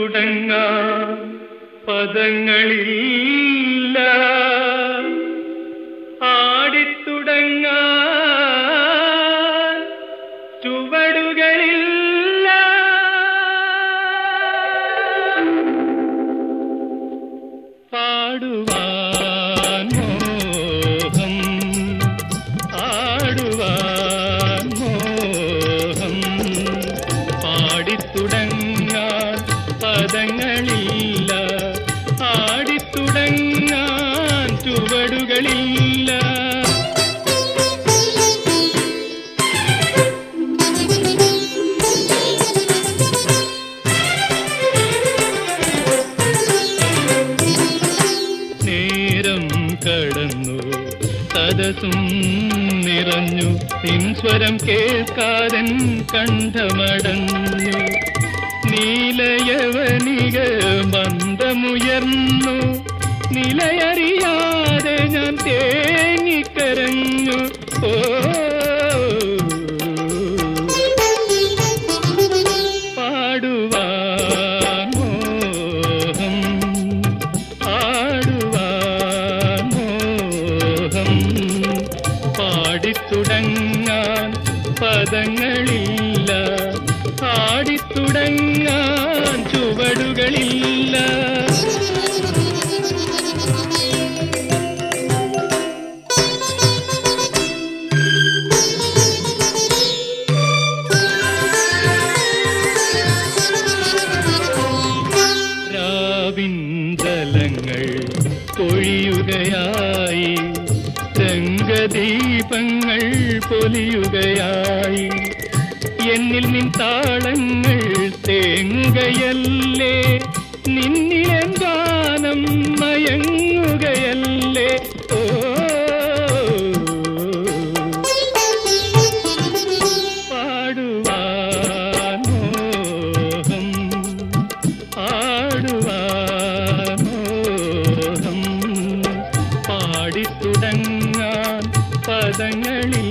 പാടിത്തുടങ്ങാൻ പദങ്ങളില്ല ആടിത്തുടങ്ങാൻ ചുവടുകളില്ല പാടുവാൻ മോഹം ആടുവാൻ മോഹം പാടിത്തുടങ്ങാൻ പദങ്ങളില്ല ആടിത്തുടങ്ങാൻ ചുവടുകളില്ല നേരം കടന്നു സദസും നിറഞ്ഞു നിൻസ്വരം കേൾക്കാരൻ കണ്ഠമടഞ്ഞു നീലയവനിക മന്ദമുയർന്നു നിലയറിയാതെ ഞാൻ തേങ്ങിക്കരഞ്ഞു ഓ പാടുവാൻ മോഹം ആടുവാൻ മോഹം പാടിത്തുടങ്ങാൻ പദങ്ങളില്ല ആടിത്തുടങ്ങാൻ ചുവടുകളില്ല രാവിന്തലങ്ങൾ പൊഴിയുകയായി രംഗദീപങ്ങൾ പൊലിയുകയായി എന്നിൽ നിൻ താളങ്ങൾ തേങ്ങുകയല്ലേ നിന്നിലൻ ഗാനം മയങ്ങുകയല്ലേ ഓ പാടുവാൻ മോഹം ആടുവാൻ മോഹം പാടിത്തുടങ്ങാൻ പദങ്ങളിൽ